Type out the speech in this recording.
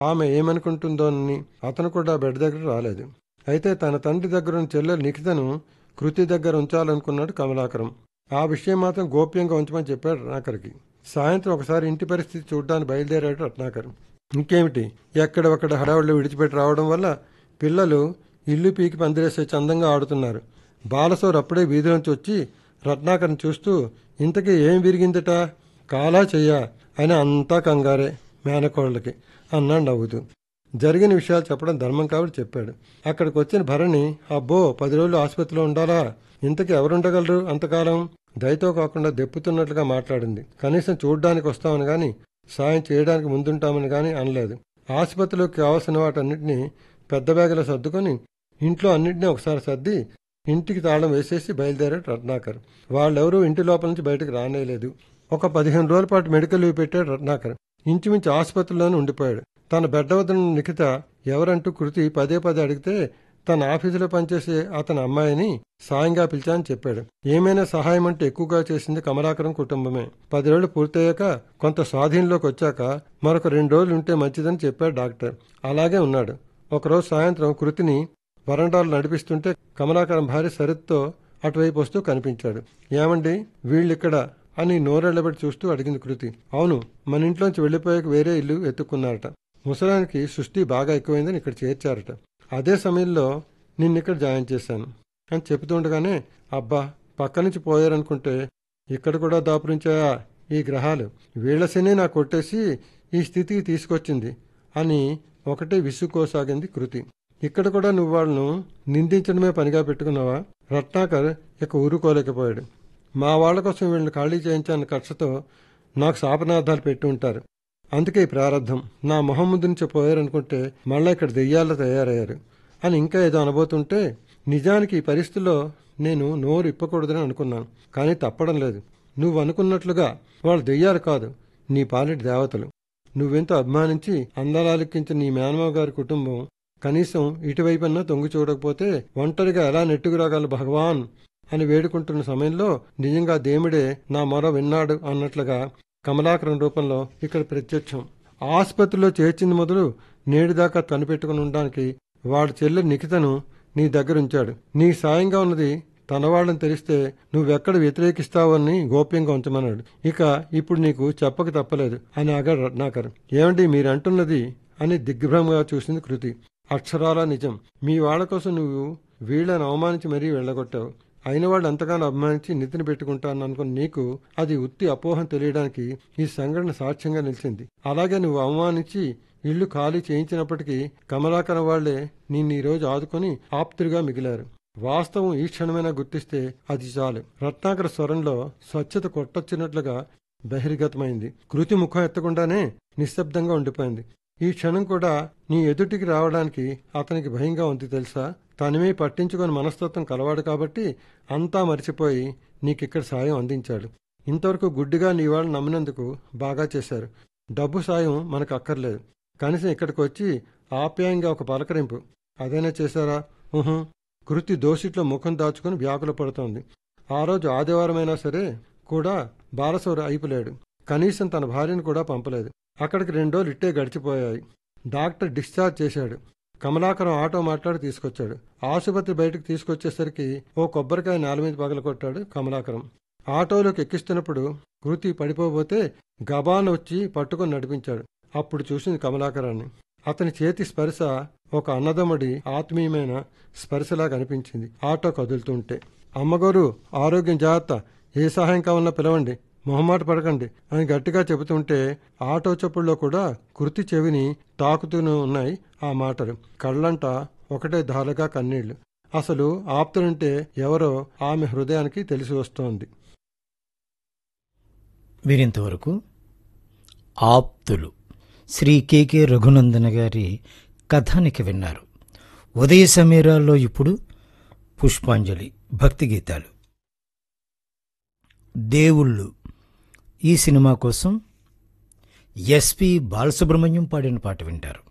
ఆమె ఏమనుకుంటుందోనని అతను కూడా బెడ్ దగ్గర రాలేదు అయితే తన తండ్రి దగ్గరున్న చెల్లెలు నిఖితను కృతి దగ్గర ఉంచాలనుకున్నాడు కమలాకరం ఆ విషయం మాత్రం గోప్యంగా ఉంచమని చెప్పాడు రత్నాకర్కి సాయంత్రం ఒకసారి ఇంటి పరిస్థితి చూడ్డానికి బయలుదేరాడు రత్నాకర్ ఇంకేమిటి ఎక్కడ ఒక్కడ హడావుళ్ళు విడిచిపెట్టి రావడం వల్ల పిల్లలు ఇల్లు పీకి పందిరేసే చందంగా ఆడుతున్నారు బాలసోర్ అప్పుడే వీధిలోంచి వచ్చి రత్నాకర్ని చూస్తూ ఇంతకీ ఏం విరిగిందట కాలా చెయ్యా అని అంతా కంగారే మేనకోళ్ళకి అన్నాడు నవ్వుతూ జరిగిన విషయాలు చెప్పడం ధర్మం కాబట్టి చెప్పాడు అక్కడికి వచ్చిన భరణి అబ్బో పది రోజులు ఆసుపత్రిలో ఉండాలా ఇంతకీ ఎవరుండగలరు అంతకాలం దయతో కాకుండా దెప్పుతున్నట్లుగా మాట్లాడింది కనీసం చూడ్డానికి వస్తామని గాని సాయం చేయడానికి ముందుంటామని గాని అనలేదు ఆసుపత్రిలోకి కావాల్సిన వాటన్నిటినీ పెద్ద బ్యాగులో సర్దుకొని ఇంట్లో అన్నింటినీ ఒకసారి సర్ది ఇంటికి తాళం వేసేసి బయలుదేరాడు రత్నాకర్ వాళ్ళెవరూ ఇంటి లోపల నుంచి బయటకు రానేలేదు ఒక పదిహేను రోజుల పాటు మెడికల్ లీవ్ పెట్టాడు రత్నాకర్ ఇంచుమించు ఆసుపత్రిలోనే ఉండిపోయాడు తన బెడ్డ వద్ద ఉన్న నిఖిత ఎవరంటూ కృతి పదే పదే అడిగితే తన ఆఫీసులో పనిచేసే అతని అమ్మాయిని సాయంగా పిలిచానని చెప్పాడు ఏమైనా సహాయం అంటే ఎక్కువగా చేసింది కమలాకరం కుటుంబమే పది రోజులు పూర్తయ్యాక కొంత స్వాధీనంలోకి వచ్చాక మరొక రెండు రోజులు ఉంటే మంచిదని చెప్పాడు డాక్టర్ అలాగే ఉన్నాడు ఒకరోజు సాయంత్రం కృతిని వరండాలు నడిపిస్తుంటే కమలాకరం భార్య సరిత్తో అటువైపు వస్తూ కనిపించాడు ఏమండి వీళ్ళిక్కడ అని నోరెళ్లబెట్టి చూస్తూ అడిగింది కృతి అవును మన ఇంట్లోంచి వెళ్లిపోయాక వేరే ఇల్లు ఎత్తుక్కున్నారట ముసలానికి సృష్టి బాగా ఎక్కువైందని ఇక్కడ చేర్చారట అదే సమయంలో నిన్నిక్కడ జాయిన్ చేశాను అని చెబుతుండగానే అబ్బా పక్క నుంచి పోయారనుకుంటే ఇక్కడ కూడా దాపురించాయా ఈ గ్రహాలు వీళ్ల శని నా కొట్టేసి ఈ స్థితికి తీసుకొచ్చింది అని ఒకటే విసుక్కోసాగింది కృతి ఇక్కడ కూడా నువ్వు వాళ్ళను నిందించడమే పనిగా పెట్టుకున్నావా రత్నాకర్ ఇక ఊరుకోలేకపోయాడు మా వాళ్ళ కోసం వీళ్ళని ఖాళీ చేయించాలని కక్షతో నాకు శాపనార్థాలు పెట్టి ఉంటారు అందుకే ఈ ప్రారంధం నా మొహం ముందు నుంచి పోయారనుకుంటే మళ్ళా ఇక్కడ దెయ్యాల్లో తయారయ్యారు అని ఇంకా ఏదో అనబోతుంటే నిజానికి ఈ పరిస్థితిలో నేను నోరు ఇప్పకూడదని అనుకున్నాను కానీ తప్పడం లేదు నువ్వు అనుకున్నట్లుగా వాళ్ళు దెయ్యాలు కాదు నీ పాలిటి దేవతలు నువ్వెంతో అభిమానించి అందాలాలెక్కించిన నీ మేనమావ గారి కుటుంబం కనీసం ఇటువైపన్నా తొంగి చూడకపోతే ఒంటరిగా ఎలా నెట్టుకురాగలరు భగవాన్ అని వేడుకుంటున్న సమయంలో నిజంగా దేవుడే నా మొర విన్నాడు అన్నట్లుగా కమలాకరం రూపంలో ఇక్కడ ప్రత్యక్షం ఆసుపత్రిలో చేర్చింది మొదలు నేడుదాకా కనిపెట్టుకుని ఉండడానికి వాడి చెల్లె నిఖితను నీ దగ్గరుంచాడు నీ సాయంగా ఉన్నది తన వాళ్ళని తెలిస్తే నువ్వెక్కడ వ్యతిరేకిస్తావని గోప్యంగా ఉంచమన్నాడు ఇక ఇప్పుడు నీకు చెప్పక తప్పలేదు అని ఆగాడు రత్నాకర్ ఏమండి మీరంటున్నది అని దిగ్భ్రమంగా చూసింది కృతి అక్షరాలా నిజం మీ వాళ్ళ కోసం నువ్వు వీళ్ళని అవమానించి మరీ వెళ్ళగొట్టావు అయిన వాళ్ళు ఎంతగానో అభిమానించి నితిని పెట్టుకుంటాను అనుకున్న నీకు అది ఉత్తి అపోహం తెలియడానికి ఈ సంఘటన సాక్ష్యంగా నిలిచింది అలాగే నువ్వు అవమానించి ఇల్లు ఖాళీ చేయించినప్పటికీ కమలాకరం వాళ్లే నిన్ను ఈ రోజు ఆదుకొని ఆప్తులుగా మిగిలారు వాస్తవం ఈ క్షణమైనా గుర్తిస్తే అది చాలు రత్నాకర స్వరంలో స్వచ్ఛత కొట్టొచ్చినట్లుగా బహిర్గతమైంది కృతి ముఖం ఎత్తకుండానే నిశ్శబ్దంగా ఉండిపోయింది ఈ క్షణం కూడా నీ ఎదుటికి రావడానికి అతనికి భయంగా ఉంది తెలుసా తనమే పట్టించుకొని మనస్తత్వం కలవాడు కాబట్టి అంతా మర్చిపోయి నీకిక్కడ సాయం అందించాడు ఇంతవరకు గుడ్డిగా నీ వాళ్ళు నమ్మినందుకు బాగా చేశారు డబ్బు సాయం మనకు అక్కర్లేదు కనీసం ఇక్కడికి వచ్చి ఆప్యాయంగా ఒక పలకరింపు అదైనా చేశారా ఊహు కృతి దోషిట్లో ముఖం దాచుకుని వ్యాకుల పడుతోంది ఆ రోజు ఆదివారమైనా సరే కూడా బాలసౌరు అయిపోలేడు కనీసం తన భార్యను కూడా పంపలేదు అక్కడికి రెండు రోజులు ఇట్టే గడిచిపోయాయి డాక్టర్ డిశ్చార్జ్ చేశాడు కమలాకరం ఆటో మాట్లాడి తీసుకొచ్చాడు ఆసుపత్రి బయటకు తీసుకొచ్చేసరికి ఓ కొబ్బరికాయ నేల మీద పగలకొట్టాడు కమలాకరం ఆటోలోకి ఎక్కిస్తున్నప్పుడు కృతి పడిపోబోతే గబాన్ వచ్చి పట్టుకొని నడిపించాడు అప్పుడు చూసింది కమలాకరాన్ని అతని చేతి స్పర్శ ఒక అన్నదమ్ముడి ఆత్మీయమైన స్పర్శలా కనిపించింది ఆటో కదులుతుంటే అమ్మగారు ఆరోగ్యం జాగ్రత్త ఏ సహాయం కావాలన్నా పిలవండి మొహమాట పడకండి అని గట్టిగా చెబుతుంటే ఆటో చప్పుల్లో కూడా కృతి చెవిని తాకుతూనే ఉన్నాయి ఆ మాటలు కళ్ళంట ఒకటే ధారగా కన్నీళ్లు అసలు ఆప్తులంటే ఎవరో ఆమె హృదయానికి తెలిసి వస్తోంది వీరింతవరకు ఆప్తులు శ్రీ కెకే రఘునందన గారి కథానిక విన్నారు ఉదయ సమీరాల్లో ఇప్పుడు పుష్పాంజలి భక్తి గీతాలు దేవుళ్ళు ఈ సినిమా కోసం ఎస్పి బాలసుబ్రహ్మణ్యం పాడిన పాట వింటారు